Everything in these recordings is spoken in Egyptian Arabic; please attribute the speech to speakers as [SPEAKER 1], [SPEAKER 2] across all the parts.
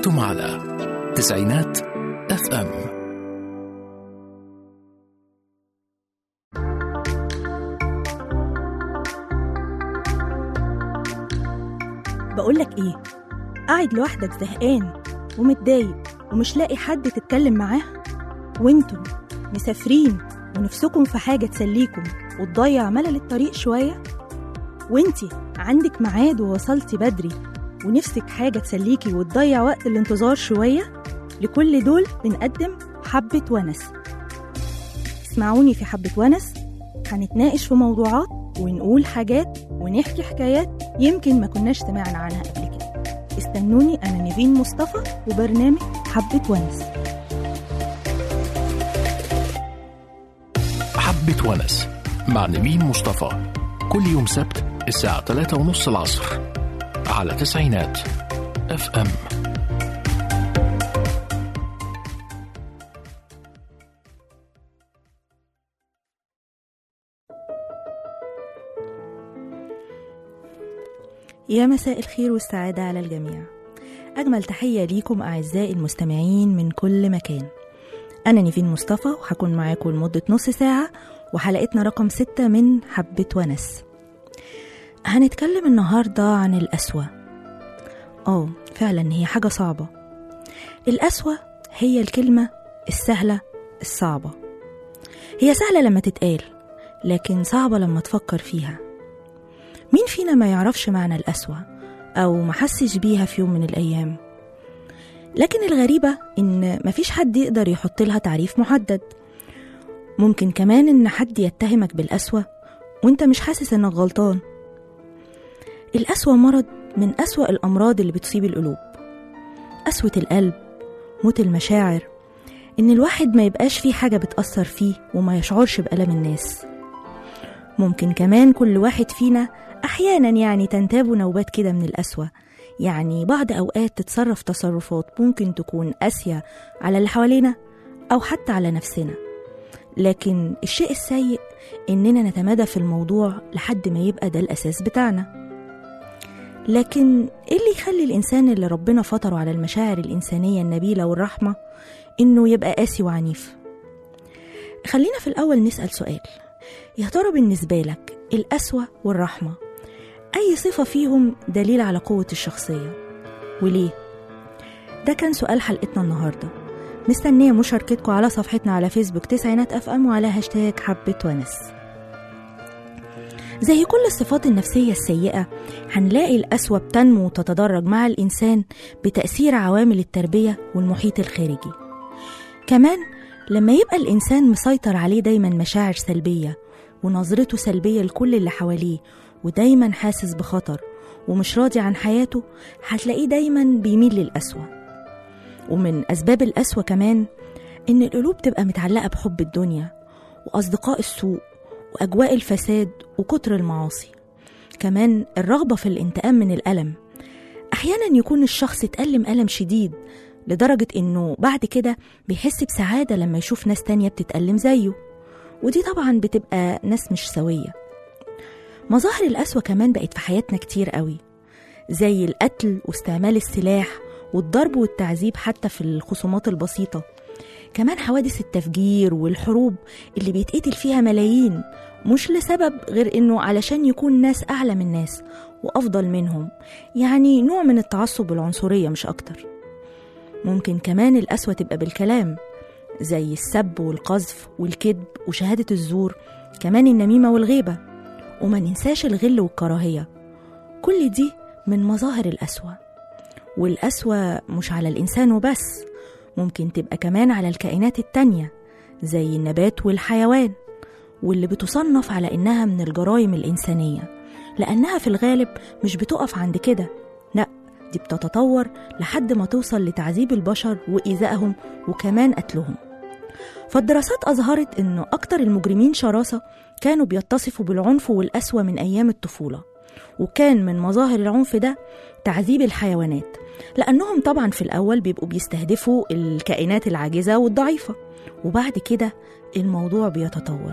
[SPEAKER 1] أنتم على تسعينات اف ام
[SPEAKER 2] بقولك ايه قاعد لوحدك زهقان ومتضايق ومش لاقي حد تتكلم معاه وانتم مسافرين ونفسكم في حاجة تسليكم وتضيع ملل الطريق شوية وانتي عندك ميعاد ووصلتي بدري ونفسك حاجة تسليكي وتضيع وقت الانتظار شوية لكل دول بنقدم حبة ونس اسمعوني في حبة ونس هنتناقش في موضوعات ونقول حاجات ونحكي حكايات يمكن ما كناش سمعنا عنها قبل كده استنوني أنا نيفين مصطفى وبرنامج حبة ونس
[SPEAKER 1] حبة ونس مع نبيل مصطفى كل يوم سبت الساعة 3 ونص العصر على تسعينات اف ام
[SPEAKER 2] يا مساء الخير والسعادة على الجميع أجمل تحية ليكم أعزائي المستمعين من كل مكان أنا نيفين مصطفى وهكون معاكم لمدة نص ساعة وحلقتنا رقم ستة من حبة ونس هنتكلم النهاردة عن القسوة آه فعلا هي حاجة صعبة القسوة هي الكلمة السهلة الصعبة هي سهلة لما تتقال لكن صعبة لما تفكر فيها مين فينا ما يعرفش معنى القسوة أو ما حسش بيها في يوم من الأيام لكن الغريبة إن مفيش حد يقدر يحط لها تعريف محدد ممكن كمان إن حد يتهمك بالقسوة وإنت مش حاسس إنك غلطان القسوة مرض من أسوأ الأمراض اللي بتصيب القلوب قسوة القلب موت المشاعر إن الواحد ما يبقاش فيه حاجة بتأثر فيه وما يشعرش بألم الناس ممكن كمان كل واحد فينا أحيانا يعني تنتابه نوبات كده من القسوة يعني بعض أوقات تتصرف تصرفات ممكن تكون قاسية على اللي حوالينا أو حتى على نفسنا لكن الشيء السيء إننا نتمادى في الموضوع لحد ما يبقى ده الأساس بتاعنا لكن إيه اللي يخلي الإنسان اللي ربنا فطره على المشاعر الإنسانية النبيلة والرحمة إنه يبقى قاسي وعنيف خلينا في الأول نسأل سؤال يا ترى بالنسبة لك القسوة والرحمة أي صفة فيهم دليل على قوة الشخصية وليه؟ ده كان سؤال حلقتنا النهاردة مستنية مشاركتكم على صفحتنا على فيسبوك تسعينات أف أم وعلى هاشتاج حبة ونس زي كل الصفات النفسية السيئة هنلاقي القسوة بتنمو وتتدرج مع الإنسان بتأثير عوامل التربية والمحيط الخارجي كمان لما يبقى الإنسان مسيطر عليه دايما مشاعر سلبية ونظرته سلبية لكل اللي حواليه ودايما حاسس بخطر ومش راضي عن حياته هتلاقيه دايما بيميل للقسوة ومن أسباب القسوة كمان إن القلوب تبقى متعلقة بحب الدنيا وأصدقاء السوء وأجواء الفساد وكتر المعاصي كمان الرغبة في الانتقام من الألم أحيانا يكون الشخص اتألم ألم شديد لدرجة إنه بعد كده بيحس بسعادة لما يشوف ناس تانية بتتألم زيه ودي طبعا بتبقى ناس مش سوية مظاهر القسوة كمان بقت في حياتنا كتير قوي زي القتل واستعمال السلاح والضرب والتعذيب حتى في الخصومات البسيطة كمان حوادث التفجير والحروب اللي بيتقتل فيها ملايين مش لسبب غير انه علشان يكون ناس اعلى من ناس وافضل منهم يعني نوع من التعصب والعنصرية مش اكتر ممكن كمان القسوة تبقى بالكلام زي السب والقذف والكذب وشهادة الزور كمان النميمة والغيبة وما ننساش الغل والكراهية كل دي من مظاهر القسوة والقسوة مش على الإنسان وبس ممكن تبقى كمان على الكائنات التانية زي النبات والحيوان واللي بتصنف على إنها من الجرائم الإنسانية لأنها في الغالب مش بتقف عند كده لأ دي بتتطور لحد ما توصل لتعذيب البشر وإيذائهم وكمان قتلهم فالدراسات أظهرت إنه أكتر المجرمين شراسة كانوا بيتصفوا بالعنف والقسوة من أيام الطفولة وكان من مظاهر العنف ده تعذيب الحيوانات لأنهم طبعا في الأول بيبقوا بيستهدفوا الكائنات العاجزة والضعيفة وبعد كده الموضوع بيتطور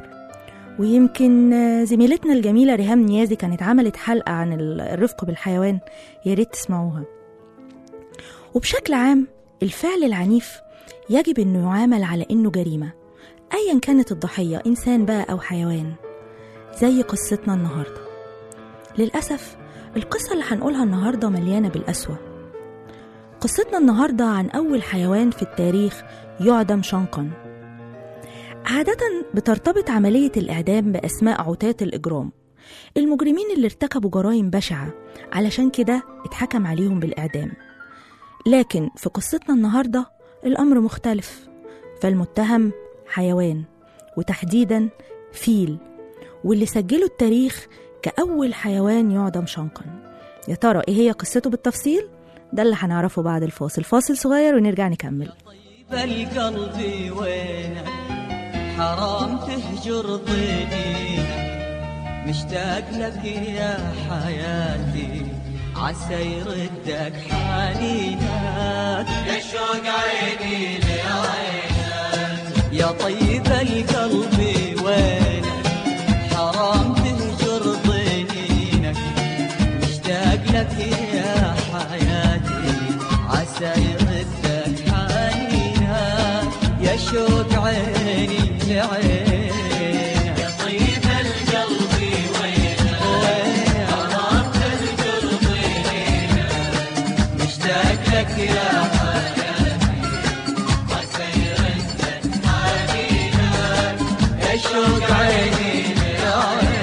[SPEAKER 2] ويمكن زميلتنا الجميلة ريهام نيازي كانت عملت حلقة عن الرفق بالحيوان يا ريت تسمعوها وبشكل عام الفعل العنيف يجب انه يعامل على انه جريمه ايا كانت الضحيه انسان بقى او حيوان زي قصتنا النهارده للاسف القصه اللي هنقولها النهارده مليانه بالقسوه قصتنا النهارده عن اول حيوان في التاريخ يعدم شنقا عاده بترتبط عمليه الاعدام باسماء عتاه الاجرام المجرمين اللي ارتكبوا جرائم بشعه علشان كده اتحكم عليهم بالاعدام لكن في قصتنا النهارده الامر مختلف فالمتهم حيوان وتحديدا فيل واللي سجله التاريخ كأول حيوان يعدم شنقا يا ترى ايه هي قصته بالتفصيل ده اللي هنعرفه بعد الفاصل فاصل صغير ونرجع نكمل
[SPEAKER 3] طيب القلب وينك حرام تهجر ضيقي مشتاق لك يا حياتي عسى يردك حنينك يا شوق عيني لعينك يا طيب القلب وينك حرام تهجر ضيقك مشتاق لك يا حياتي عسى يردك حنينك يا شوق عيني لعينك يا طيب القلب وينك حرام تهجر ضيقك مشتاق لك يا حياتي عسى يردك حنينك يا شوق عيني لعينك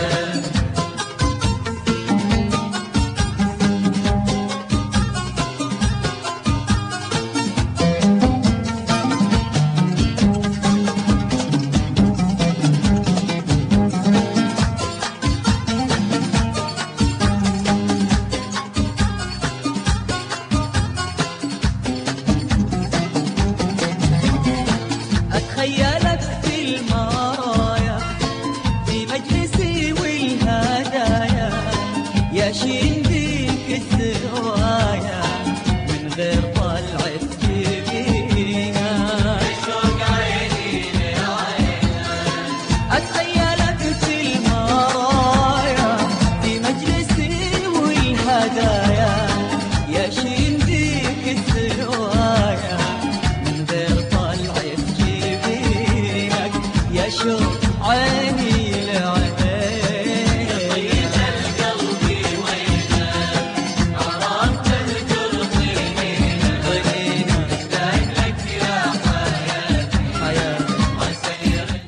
[SPEAKER 3] أتخيلك في المرايا في مجلسي والهدايا يا شين بيك السوايا من غير طلعة جبينة شوق عيني أتخيلك في المرايا في مجلسي والهدايا يا شين بيك السوايا من غير طلعة جبينك يا شوق عيني لعينك طيب القلب وينك حرام تهجر ضيقك مشتاق لك يا حياتي حياتي عسى يردك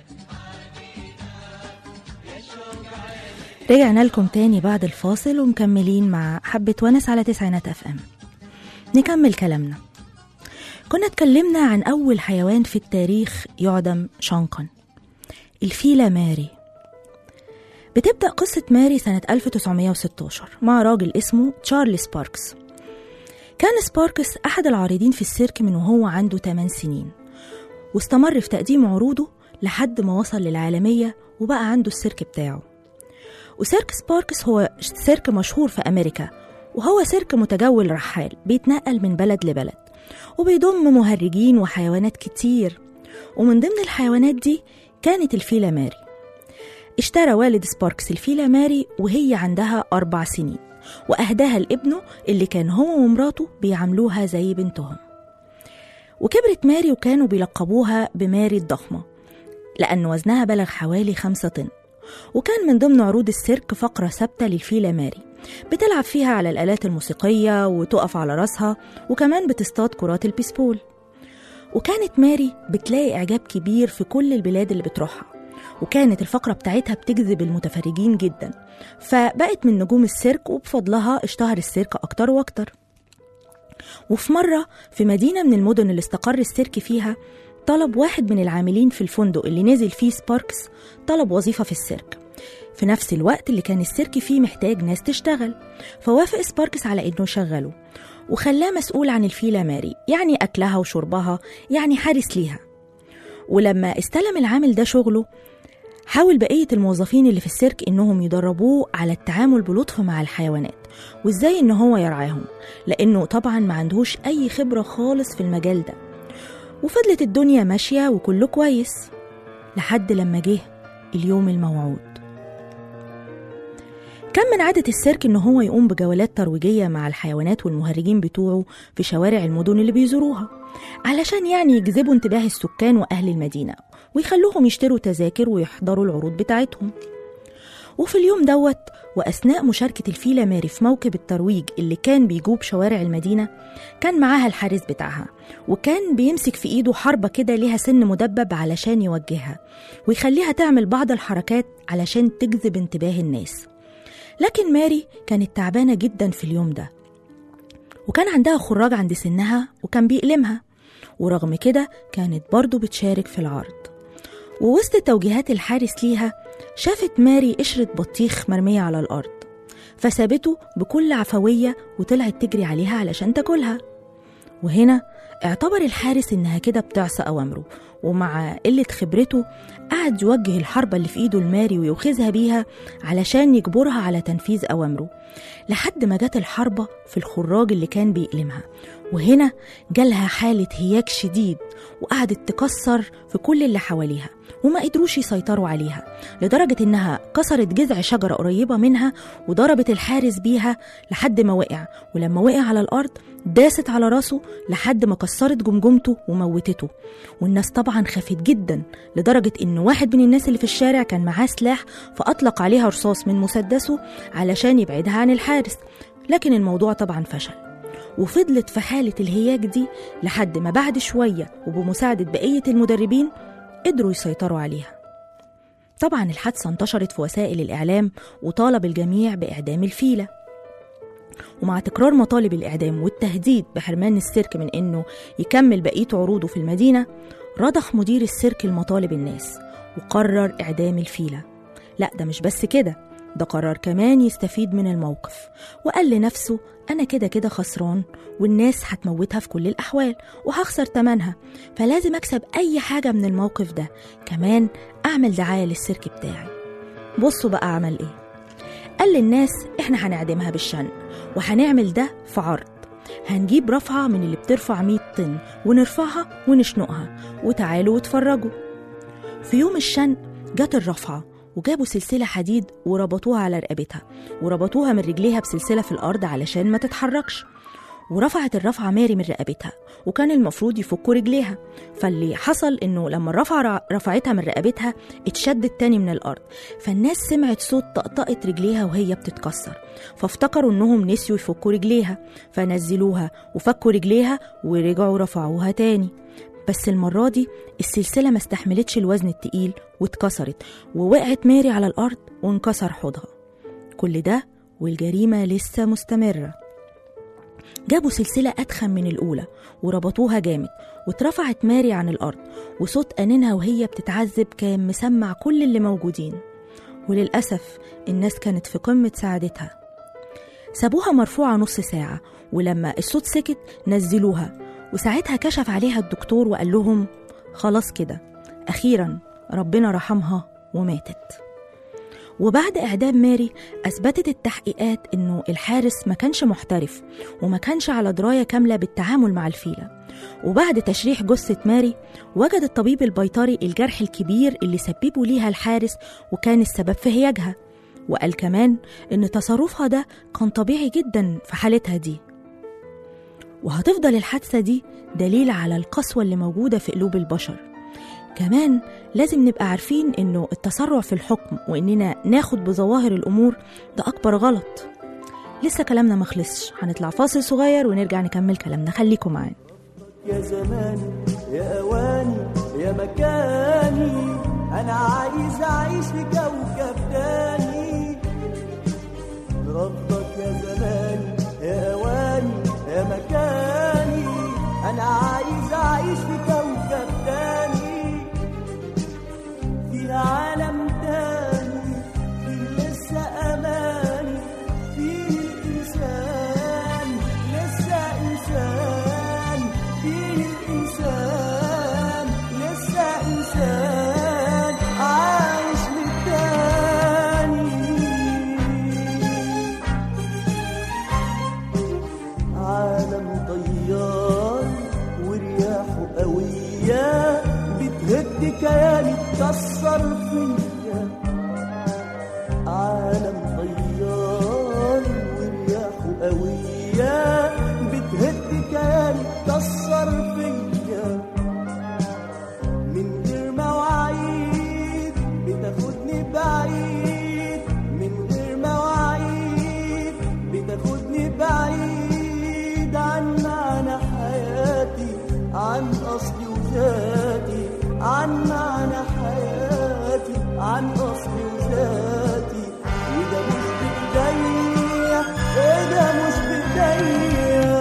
[SPEAKER 2] رجعنا لكم تاني بعد الفاصل ومكملين مع حبة ونس على تسعينات اف ام نكمل كلامنا كنا اتكلمنا عن أول حيوان في التاريخ يعدم شنقا الفيلة ماري بتبدأ قصة ماري سنة 1916 مع راجل اسمه تشارلي سباركس كان سباركس أحد العارضين في السيرك من وهو عنده 8 سنين واستمر في تقديم عروضه لحد ما وصل للعالمية وبقى عنده السيرك بتاعه وسيرك سباركس هو سيرك مشهور في أمريكا وهو سيرك متجول رحال بيتنقل من بلد لبلد وبيضم مهرجين وحيوانات كتير ومن ضمن الحيوانات دي كانت الفيلة ماري اشترى والد سباركس الفيلة ماري وهي عندها أربع سنين وأهداها لابنه اللي كان هو ومراته بيعاملوها زي بنتهم وكبرت ماري وكانوا بيلقبوها بماري الضخمة لأن وزنها بلغ حوالي خمسة طن وكان من ضمن عروض السيرك فقرة ثابتة للفيلة ماري بتلعب فيها على الآلات الموسيقية وتقف على راسها وكمان بتصطاد كرات البيسبول وكانت ماري بتلاقي إعجاب كبير في كل البلاد اللي بتروحها وكانت الفقرة بتاعتها بتجذب المتفرجين جدا فبقت من نجوم السيرك وبفضلها اشتهر السيرك أكتر وأكتر وفي مرة في مدينة من المدن اللي استقر السيرك فيها طلب واحد من العاملين في الفندق اللي نزل فيه سباركس طلب وظيفة في السيرك في نفس الوقت اللي كان السيرك فيه محتاج ناس تشتغل فوافق سباركس على انه يشغله وخلاه مسؤول عن الفيلة ماري يعني أكلها وشربها يعني حارس ليها ولما استلم العامل ده شغله حاول بقية الموظفين اللي في السيرك إنهم يدربوه على التعامل بلطف مع الحيوانات وإزاي إن هو يرعاهم لأنه طبعا ما عندهوش أي خبرة خالص في المجال ده وفضلت الدنيا ماشية وكله كويس لحد لما جه اليوم الموعود كان من عادة السيرك إن هو يقوم بجولات ترويجية مع الحيوانات والمهرجين بتوعه في شوارع المدن اللي بيزوروها علشان يعني يجذبوا انتباه السكان وأهل المدينة ويخلوهم يشتروا تذاكر ويحضروا العروض بتاعتهم وفي اليوم دوت وأثناء مشاركة الفيلة ماري في موكب الترويج اللي كان بيجوب شوارع المدينة كان معاها الحارس بتاعها وكان بيمسك في إيده حربة كده ليها سن مدبب علشان يوجهها ويخليها تعمل بعض الحركات علشان تجذب انتباه الناس لكن ماري كانت تعبانة جدا في اليوم ده وكان عندها خراج عند سنها وكان بيألمها ورغم كده كانت برضه بتشارك في العرض ووسط توجيهات الحارس ليها شافت ماري قشرة بطيخ مرمية على الأرض فسابته بكل عفوية وطلعت تجري عليها علشان تاكلها وهنا اعتبر الحارس إنها كده بتعصى أوامره ومع قلة خبرته قعد يوجه الحربة اللي في إيده لماري ويوخذها بيها علشان يجبرها على تنفيذ أوامره لحد ما جت الحربة في الخراج اللي كان بيألمها وهنا جالها حالة هياج شديد وقعدت تكسر في كل اللي حواليها وما قدروش يسيطروا عليها لدرجة إنها كسرت جذع شجرة قريبة منها وضربت الحارس بيها لحد ما وقع ولما وقع على الأرض داست على راسه لحد ما كسرت جمجمته وموتته والناس طبعا خافت جدا لدرجة إن واحد من الناس اللي في الشارع كان معاه سلاح فأطلق عليها رصاص من مسدسه علشان يبعدها عن الحارس لكن الموضوع طبعا فشل وفضلت في حالة الهياج دي لحد ما بعد شوية وبمساعدة بقية المدربين قدروا يسيطروا عليها طبعا الحادثة انتشرت في وسائل الإعلام وطالب الجميع بإعدام الفيلة ومع تكرار مطالب الإعدام والتهديد بحرمان السيرك من إنه يكمل بقية عروضه في المدينة رضخ مدير السيرك المطالب الناس وقرر إعدام الفيلة لا ده مش بس كده ده قرر كمان يستفيد من الموقف وقال لنفسه أنا كده كده خسران والناس هتموتها في كل الأحوال وهخسر تمنها فلازم أكسب أي حاجة من الموقف ده كمان أعمل دعاية للسيرك بتاعي بصوا بقى عمل إيه قال للناس إحنا هنعدمها بالشنق وهنعمل ده في عرض هنجيب رفعة من اللي بترفع 100 طن ونرفعها ونشنقها وتعالوا واتفرجوا في يوم الشنق جت الرفعة وجابوا سلسلة حديد وربطوها على رقبتها وربطوها من رجليها بسلسلة في الأرض علشان ما تتحركش ورفعت الرفعة ماري من رقبتها وكان المفروض يفكوا رجليها فاللي حصل انه لما الرفعة رفعتها من رقبتها اتشدت تاني من الارض فالناس سمعت صوت طقطقة رجليها وهي بتتكسر فافتكروا انهم نسيوا يفكوا رجليها فنزلوها وفكوا رجليها ورجعوا رفعوها تاني بس المرة دي السلسلة ما استحملتش الوزن التقيل واتكسرت ووقعت ماري على الأرض وانكسر حوضها كل ده والجريمة لسه مستمرة جابوا سلسلة أتخن من الأولى وربطوها جامد واترفعت ماري عن الأرض وصوت أنينها وهي بتتعذب كان مسمع كل اللي موجودين وللأسف الناس كانت في قمة سعادتها سابوها مرفوعة نص ساعة ولما الصوت سكت نزلوها وساعتها كشف عليها الدكتور وقال لهم خلاص كده أخيرا ربنا رحمها وماتت وبعد إعدام ماري أثبتت التحقيقات إنه الحارس ما كانش محترف وما كانش على دراية كاملة بالتعامل مع الفيلة وبعد تشريح جثة ماري وجد الطبيب البيطري الجرح الكبير اللي سببه ليها الحارس وكان السبب في هياجها وقال كمان إن تصرفها ده كان طبيعي جدا في حالتها دي وهتفضل الحادثة دي دليل على القسوة اللي موجودة في قلوب البشر كمان لازم نبقى عارفين انه التسرع في الحكم واننا ناخد بظواهر الامور ده اكبر غلط لسه كلامنا مخلصش هنطلع فاصل صغير ونرجع نكمل كلامنا خليكم معانا
[SPEAKER 3] يا زماني يا اواني يا مكاني انا عايز اعيش في كوكب تاني رفضك يا زماني يا اواني يا مكاني انا عايز اعيش في كوكب تاني في عالم تاني في لسه اماني فيه الانسان لسه انسان فيه الانسان لسه انسان عايش للتاني عالم طيار ورياحه قوية بتهد كياني تكسر فيا عالم طيار وتاخدني بعيد عن معنى حياتي عن اصلي وذاتي عن معنى حياتي عن اصلي وذاتي وده مش بايديا وده مش بايديا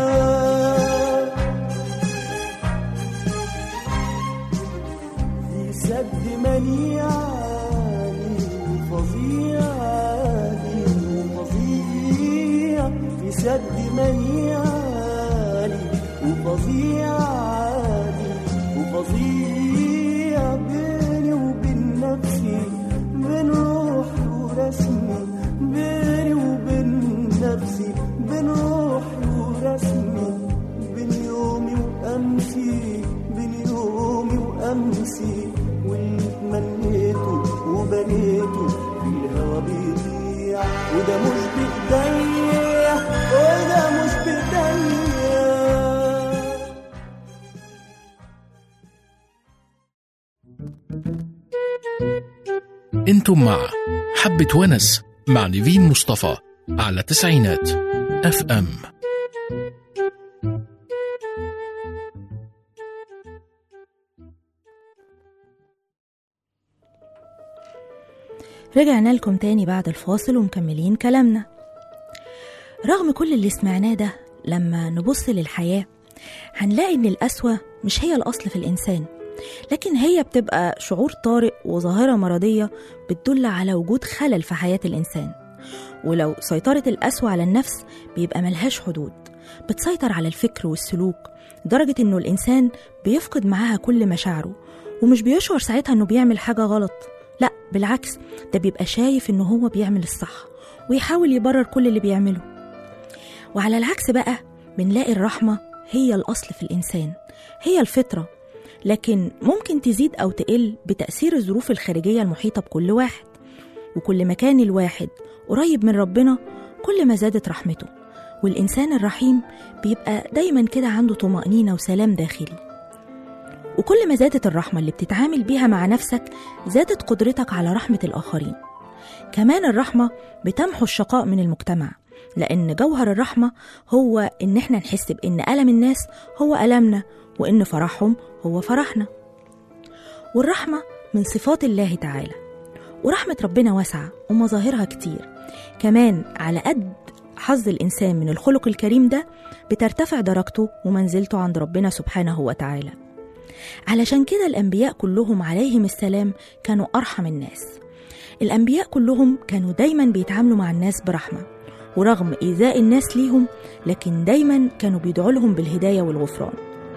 [SPEAKER 3] في سد منيعاني وفظيعاني وفظيع في سد منيعاني وفظيعاني وفظيع بيني وبين نفسي بين روحي ورسمي بيني وبين نفسي بين روحي ورسمي بين يومي وأمسي بين يومي وأمسي واللي تمنيته وبنيته في الهوا بيضيع وده مش بإيديا وده مش بإيديا
[SPEAKER 1] انتم مع حبة ونس مع نيفين مصطفى على تسعينات اف ام
[SPEAKER 2] رجعنا لكم تاني بعد الفاصل ومكملين كلامنا رغم كل اللي سمعناه ده لما نبص للحياة هنلاقي إن القسوة مش هي الأصل في الإنسان لكن هي بتبقى شعور طارئ وظاهرة مرضية بتدل على وجود خلل في حياة الإنسان ولو سيطرت القسوة على النفس بيبقى ملهاش حدود بتسيطر على الفكر والسلوك لدرجة إنه الإنسان بيفقد معاها كل مشاعره ومش بيشعر ساعتها إنه بيعمل حاجة غلط لا بالعكس ده بيبقى شايف إنه هو بيعمل الصح ويحاول يبرر كل اللي بيعمله وعلى العكس بقى بنلاقي الرحمة هي الأصل في الإنسان هي الفطرة لكن ممكن تزيد أو تقل بتأثير الظروف الخارجية المحيطة بكل واحد وكل ما كان الواحد قريب من ربنا كل ما زادت رحمته والإنسان الرحيم بيبقى دايما كده عنده طمأنينة وسلام داخلي وكل ما زادت الرحمة اللي بتتعامل بيها مع نفسك زادت قدرتك على رحمة الآخرين كمان الرحمة بتمحو الشقاء من المجتمع لأن جوهر الرحمة هو إن إحنا نحس بإن ألم الناس هو ألمنا وإن فرحهم هو فرحنا والرحمة من صفات الله تعالى ورحمة ربنا واسعة ومظاهرها كتير كمان على قد حظ الإنسان من الخلق الكريم ده بترتفع درجته ومنزلته عند ربنا سبحانه وتعالى علشان كده الأنبياء كلهم عليهم السلام كانوا أرحم الناس الأنبياء كلهم كانوا دايما بيتعاملوا مع الناس برحمة ورغم إيذاء الناس ليهم لكن دايما كانوا بيدعوا لهم بالهداية والغفران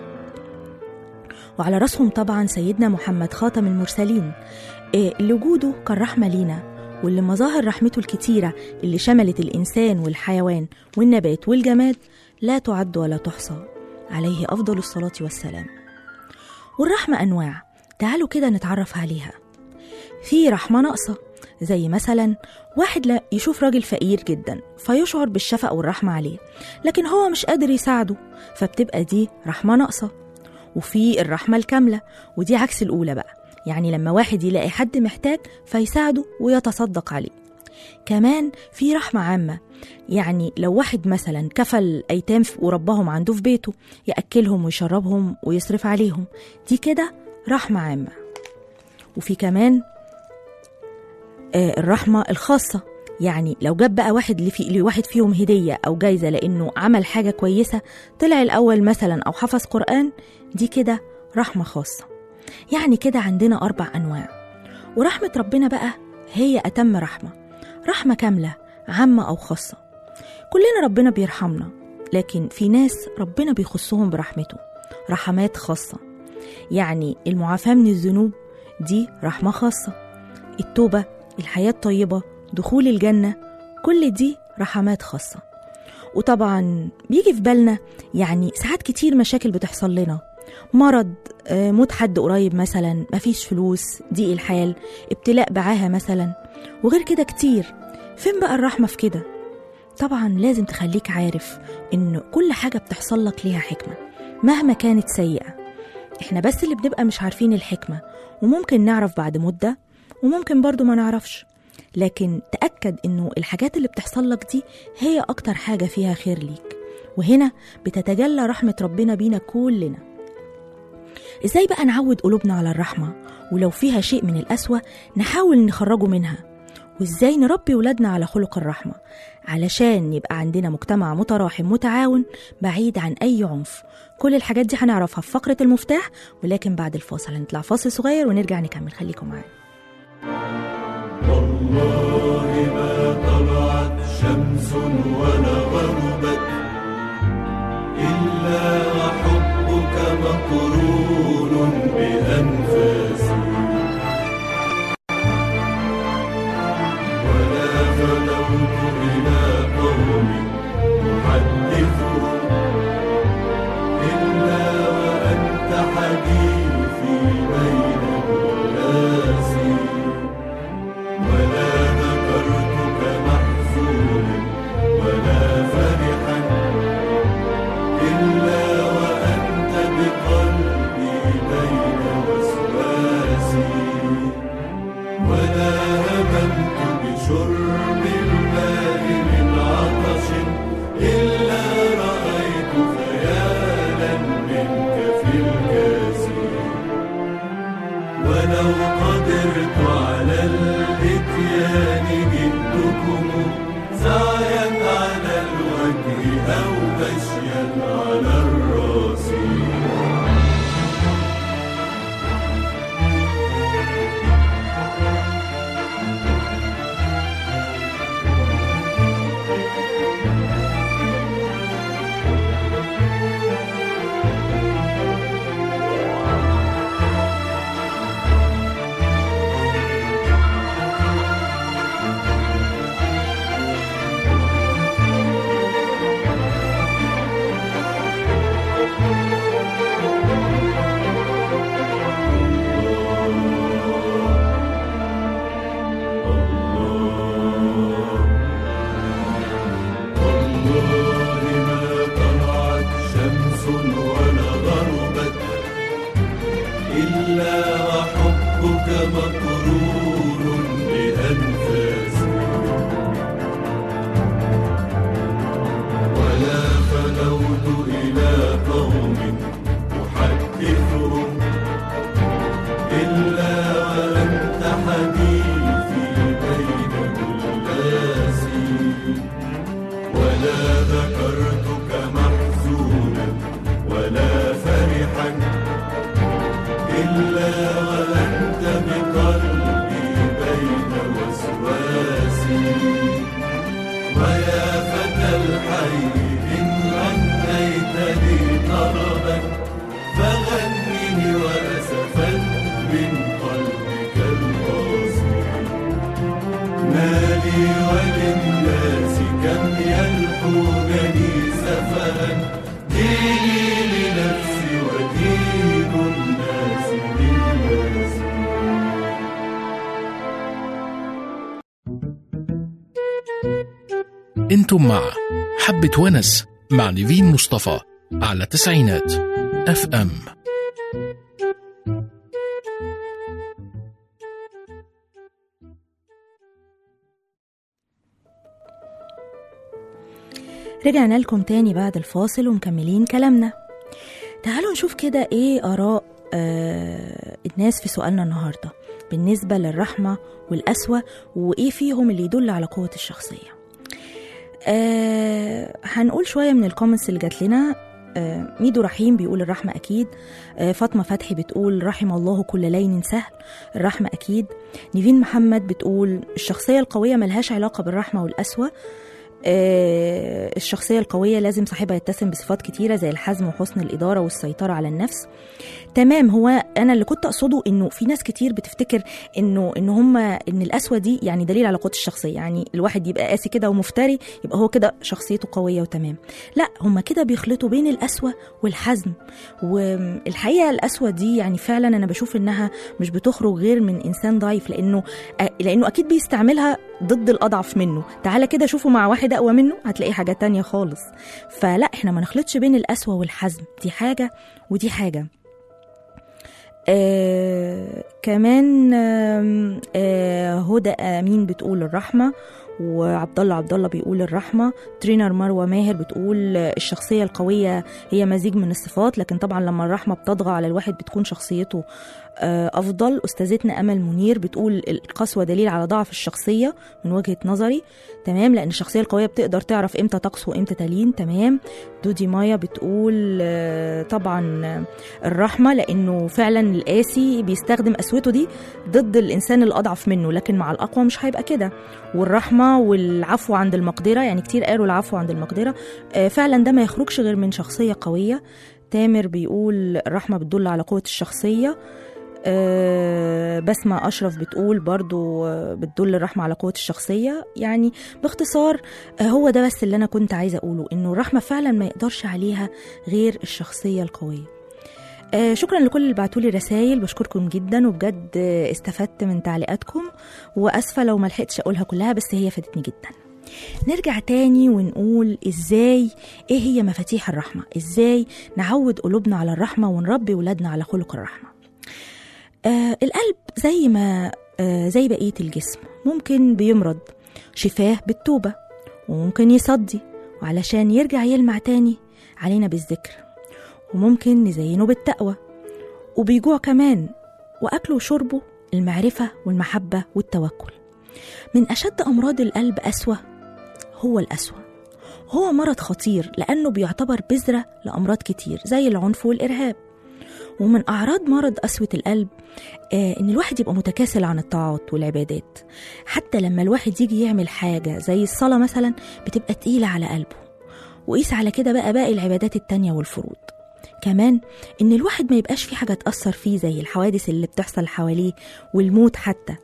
[SPEAKER 2] وعلى راسهم طبعا سيدنا محمد خاتم المرسلين إيه اللي وجوده كان رحمة لينا واللي مظاهر رحمته الكتيرة اللي شملت الإنسان والحيوان والنبات والجماد لا تعد ولا تحصى عليه أفضل الصلاة والسلام والرحمة أنواع تعالوا كده نتعرف عليها في رحمة ناقصة زي مثلا واحد لا يشوف راجل فقير جدا فيشعر بالشفقة والرحمة عليه لكن هو مش قادر يساعده فبتبقى دي رحمة ناقصة وفي الرحمة الكاملة ودي عكس الأولى بقى يعني لما واحد يلاقي حد محتاج فيساعده ويتصدق عليه كمان في رحمة عامة يعني لو واحد مثلا كفل أيتام وربهم عنده في بيته يأكلهم ويشربهم ويصرف عليهم دي كده رحمة عامة وفي كمان آه، الرحمة الخاصة يعني لو جاب بقى واحد لفي لواحد فيهم هدية أو جايزة لأنه عمل حاجة كويسة طلع الأول مثلا أو حفظ قرآن دي كده رحمة خاصة يعني كده عندنا أربع أنواع ورحمة ربنا بقى هي أتم رحمة رحمة كاملة عامة أو خاصة كلنا ربنا بيرحمنا لكن في ناس ربنا بيخصهم برحمته رحمات خاصة يعني المعافاة من الذنوب دي رحمة خاصة التوبة الحياة الطيبة دخول الجنة كل دي رحمات خاصة وطبعا بيجي في بالنا يعني ساعات كتير مشاكل بتحصل لنا مرض آه، موت حد قريب مثلا مفيش فلوس ضيق الحال ابتلاء بعاهة مثلا وغير كده كتير فين بقى الرحمة في كده طبعا لازم تخليك عارف ان كل حاجة بتحصل لك ليها حكمة مهما كانت سيئة احنا بس اللي بنبقى مش عارفين الحكمة وممكن نعرف بعد مدة وممكن برضو ما نعرفش لكن تأكد إنه الحاجات اللي بتحصل لك دي هي أكتر حاجة فيها خير ليك وهنا بتتجلى رحمة ربنا بينا كلنا إزاي بقى نعود قلوبنا على الرحمة ولو فيها شيء من القسوة نحاول نخرجه منها وإزاي نربي ولادنا على خلق الرحمة علشان يبقى عندنا مجتمع متراحم متعاون بعيد عن أي عنف كل الحاجات دي هنعرفها في فقرة المفتاح ولكن بعد الفاصل هنطلع فاصل صغير ونرجع نكمل خليكم معانا
[SPEAKER 4] والله ما طلعت شمس ولا غربت إلا وحبك مقرون بأنفاسي ولا غدوت إلى قوم أحدثهم إلا وأنت حديثي بين الناس ولا ذكرتك محزونا ولا فرحا إلا وأنت بقلبي بين وسواسي ولا هممت بشرب الماء من عطش إلا رأيت خيالا منك في الكاس ولو قدرت على الاتيان جئتكم سعيا على الوجه او مشيا على الراس والله ما طلعت شمس ولا غربت إلا وحبك مقرون بأنفاسي ولا فلوت إلى قوم أحدثهم إلا وأنت حديثي بين الناس ولا ذكرتك محزونا ولا فرحا إلا وأنت بقلبي بين وسواسي ويا فتى الحي إن غنيت لي طربا فغنني وأسفا من قلبك القاسي ما لي وللناس كم يلحونني سفها ديني لنفسي ودين الناس للناس
[SPEAKER 1] انتم مع حبة ونس مع نيفين مصطفى على تسعينات اف ام
[SPEAKER 2] رجعنا لكم تاني بعد الفاصل ومكملين كلامنا تعالوا نشوف كده ايه آراء آه الناس في سؤالنا النهاردة بالنسبة للرحمة والقسوة وإيه فيهم اللي يدل على قوة الشخصية آه هنقول شوية من الكومنتس اللي جات لنا آه ميدو رحيم بيقول الرحمة أكيد آه فاطمة فتحي بتقول رحم الله كل لين سهل الرحمة أكيد نيفين محمد بتقول الشخصية القوية ملهاش علاقة بالرحمة والقسوة آه، الشخصية القوية لازم صاحبها يتسم بصفات كتيرة زي الحزم وحسن الإدارة والسيطرة على النفس تمام هو أنا اللي كنت أقصده إنه في ناس كتير بتفتكر إنه إن هم إن القسوة دي يعني دليل على قوة الشخصية يعني الواحد يبقى قاسي كده ومفتري يبقى هو كده شخصيته قوية وتمام لا هم كده بيخلطوا بين القسوة والحزم والحقيقة القسوة دي يعني فعلا أنا بشوف إنها مش بتخرج غير من إنسان ضعيف لأنه لأنه أكيد بيستعملها ضد الأضعف منه تعالى كده شوفوا مع واحد أقوى منه هتلاقي حاجة تانية خالص فلا إحنا ما نخلطش بين القسوة والحزم دي حاجة ودي حاجة آه كمان آم، آه هدى امين بتقول الرحمه وعبد الله عبد الله بيقول الرحمه ترينر مروه ماهر بتقول آه، الشخصيه القويه هي مزيج من الصفات لكن طبعا لما الرحمه بتطغى على الواحد بتكون شخصيته آه، افضل استاذتنا امل منير بتقول القسوه دليل على ضعف الشخصيه من وجهه نظري تمام لان الشخصيه القويه بتقدر تعرف امتى تقسو وامتى تلين تمام دودي مايا بتقول آه، طبعا آه، الرحمه لانه فعلا القاسي بيستخدم قسوته دي ضد الانسان الاضعف منه لكن مع الاقوى مش هيبقى كده والرحمه والعفو عند المقدره يعني كتير قالوا العفو عند المقدره آه، فعلا ده ما يخرجش غير من شخصيه قويه تامر بيقول الرحمه بتدل على قوه الشخصيه آه، بسمة أشرف بتقول برضو آه، بتدل الرحمة على قوة الشخصية يعني باختصار آه، هو ده بس اللي أنا كنت عايزة أقوله إنه الرحمة فعلا ما يقدرش عليها غير الشخصية القوية آه، شكرا لكل اللي بعتولي رسائل بشكركم جدا وبجد آه، استفدت من تعليقاتكم واسفه لو ما لحقتش اقولها كلها بس هي فادتني جدا نرجع تاني ونقول ازاي ايه هي مفاتيح الرحمه ازاي نعود قلوبنا على الرحمه ونربي ولادنا على خلق الرحمه آه القلب زي ما آه زي بقيه الجسم ممكن بيمرض شفاه بالتوبه وممكن يصدي وعلشان يرجع يلمع تاني علينا بالذكر وممكن نزينه بالتقوى وبيجوع كمان وأكله وشربه المعرفة والمحبة والتوكل من أشد أمراض القلب أسوأ هو الأسوأ هو مرض خطير لأنه بيعتبر بذرة لأمراض كتير زي العنف والإرهاب ومن أعراض مرض قسوة القلب آه إن الواحد يبقى متكاسل عن الطاعات والعبادات حتى لما الواحد يجي يعمل حاجة زي الصلاة مثلا بتبقى تقيلة على قلبه وقيس على كده بقى باقي العبادات التانية والفروض كمان إن الواحد ما يبقاش في حاجة تأثر فيه زي الحوادث اللي بتحصل حواليه والموت حتى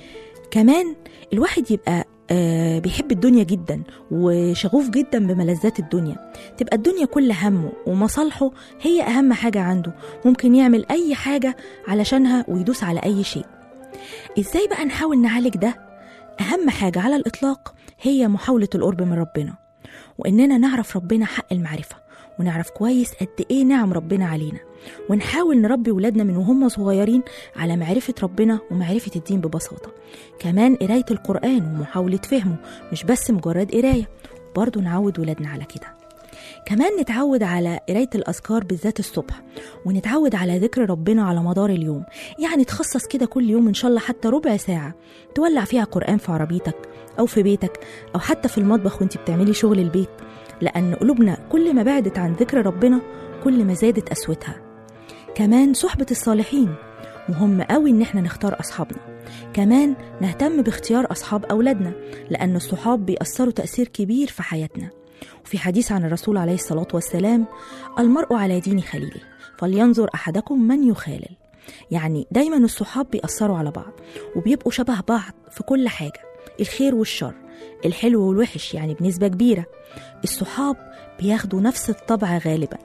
[SPEAKER 2] كمان الواحد يبقى آه بيحب الدنيا جدا وشغوف جدا بملذات الدنيا تبقى الدنيا كل همه ومصالحه هي أهم حاجة عنده ممكن يعمل أي حاجة علشانها ويدوس على أي شيء إزاي بقى نحاول نعالج ده؟ أهم حاجة على الإطلاق هي محاولة القرب من ربنا وإننا نعرف ربنا حق المعرفة ونعرف كويس قد إيه نعم ربنا علينا ونحاول نربي ولادنا من وهم صغيرين على معرفة ربنا ومعرفة الدين ببساطة كمان قراية القرآن ومحاولة فهمه مش بس مجرد قراية برضه نعود ولادنا على كده كمان نتعود على قراية الأذكار بالذات الصبح ونتعود على ذكر ربنا على مدار اليوم يعني تخصص كده كل يوم إن شاء الله حتى ربع ساعة تولع فيها قرآن في عربيتك أو في بيتك أو حتى في المطبخ وانت بتعملي شغل البيت لأن قلوبنا كل ما بعدت عن ذكر ربنا كل ما زادت قسوتها كمان صحبة الصالحين مهم قوي إن احنا نختار أصحابنا كمان نهتم باختيار أصحاب أولادنا لأن الصحاب بيأثروا تأثير كبير في حياتنا وفي حديث عن الرسول عليه الصلاة والسلام المرء على دين خليله فلينظر أحدكم من يخالل يعني دايما الصحاب بيأثروا على بعض وبيبقوا شبه بعض في كل حاجة الخير والشر الحلو والوحش يعني بنسبة كبيرة الصحاب بياخدوا نفس الطبع غالبا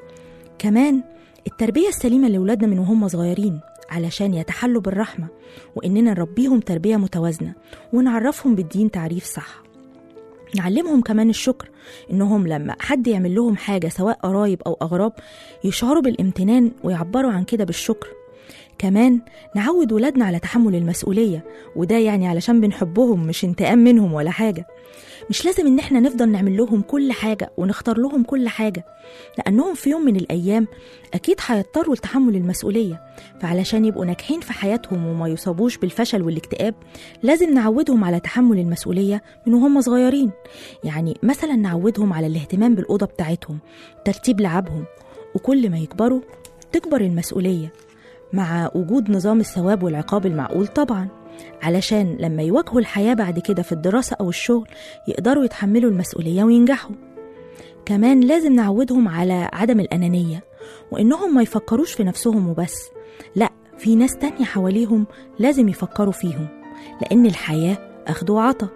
[SPEAKER 2] كمان التربية السليمة لأولادنا من وهم صغيرين علشان يتحلوا بالرحمة وإننا نربيهم تربية متوازنة ونعرفهم بالدين تعريف صح نعلمهم كمان الشكر إنهم لما حد يعمل لهم حاجة سواء قرايب أو أغراب يشعروا بالامتنان ويعبروا عن كده بالشكر كمان نعود ولادنا على تحمل المسؤولية وده يعني علشان بنحبهم مش انتقام منهم ولا حاجة مش لازم ان احنا نفضل نعمل لهم كل حاجة ونختار لهم كل حاجة لأنهم في يوم من الأيام أكيد هيضطروا لتحمل المسؤولية فعلشان يبقوا ناجحين في حياتهم وما يصابوش بالفشل والاكتئاب لازم نعودهم على تحمل المسؤولية من وهم صغيرين يعني مثلا نعودهم على الاهتمام بالأوضة بتاعتهم ترتيب لعبهم وكل ما يكبروا تكبر المسؤولية مع وجود نظام الثواب والعقاب المعقول طبعا علشان لما يواجهوا الحياة بعد كده في الدراسة أو الشغل يقدروا يتحملوا المسؤولية وينجحوا كمان لازم نعودهم على عدم الأنانية وإنهم ما يفكروش في نفسهم وبس لا في ناس تانية حواليهم لازم يفكروا فيهم لأن الحياة أخد وعطا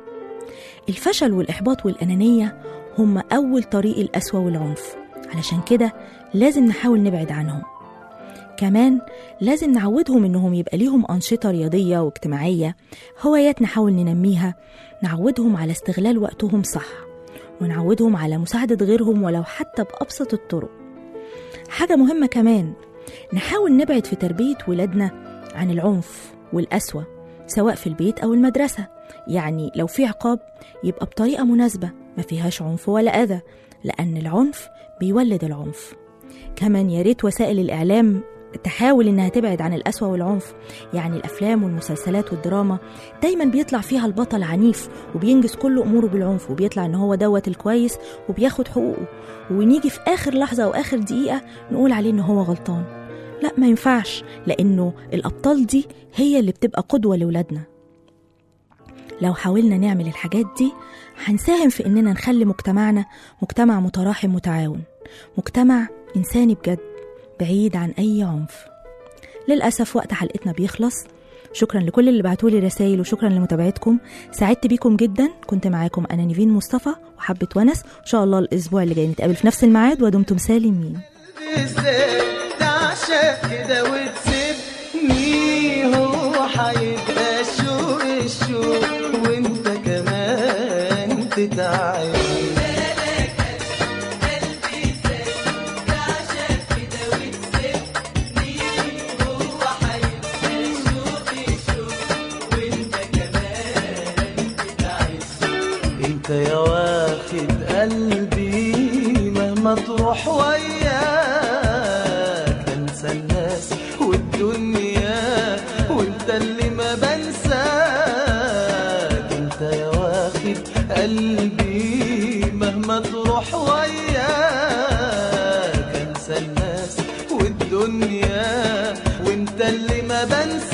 [SPEAKER 2] الفشل والإحباط والأنانية هم أول طريق القسوة والعنف علشان كده لازم نحاول نبعد عنهم كمان لازم نعودهم انهم يبقى ليهم انشطه رياضيه واجتماعيه هوايات نحاول ننميها نعودهم على استغلال وقتهم صح ونعودهم على مساعده غيرهم ولو حتى بابسط الطرق حاجه مهمه كمان نحاول نبعد في تربية ولادنا عن العنف والقسوة سواء في البيت أو المدرسة يعني لو في عقاب يبقى بطريقة مناسبة ما فيهاش عنف ولا أذى لأن العنف بيولد العنف كمان يا ريت وسائل الإعلام تحاول إنها تبعد عن القسوة والعنف يعني الأفلام والمسلسلات والدراما دايما بيطلع فيها البطل عنيف وبينجز كل أموره بالعنف وبيطلع إن هو دوت الكويس وبياخد حقوقه ونيجي في آخر لحظة أو آخر دقيقة نقول عليه إن هو غلطان لا ما ينفعش لأنه الأبطال دي هي اللي بتبقى قدوة لولادنا لو حاولنا نعمل الحاجات دي هنساهم في إننا نخلي مجتمعنا مجتمع متراحم متعاون مجتمع إنساني بجد بعيد عن أي عنف للأسف وقت حلقتنا بيخلص شكرا لكل اللي بعتولي رسائل وشكرا لمتابعتكم سعدت بيكم جدا كنت معاكم أنا نيفين مصطفى وحبة ونس إن شاء الله الأسبوع اللي جاي نتقابل في نفس الميعاد ودمتم سالمين
[SPEAKER 3] ازاي تعشق كده وتسيبني هو هيبقى الشوق الشوق وانت كمان تتعب انت يا واخد قلبي مهما تروح وياك انسى الناس والدنيا وانت اللي ما بنساك انت يا واخد قلبي مهما تروح وياك انسى الناس والدنيا وانت اللي ما بنساك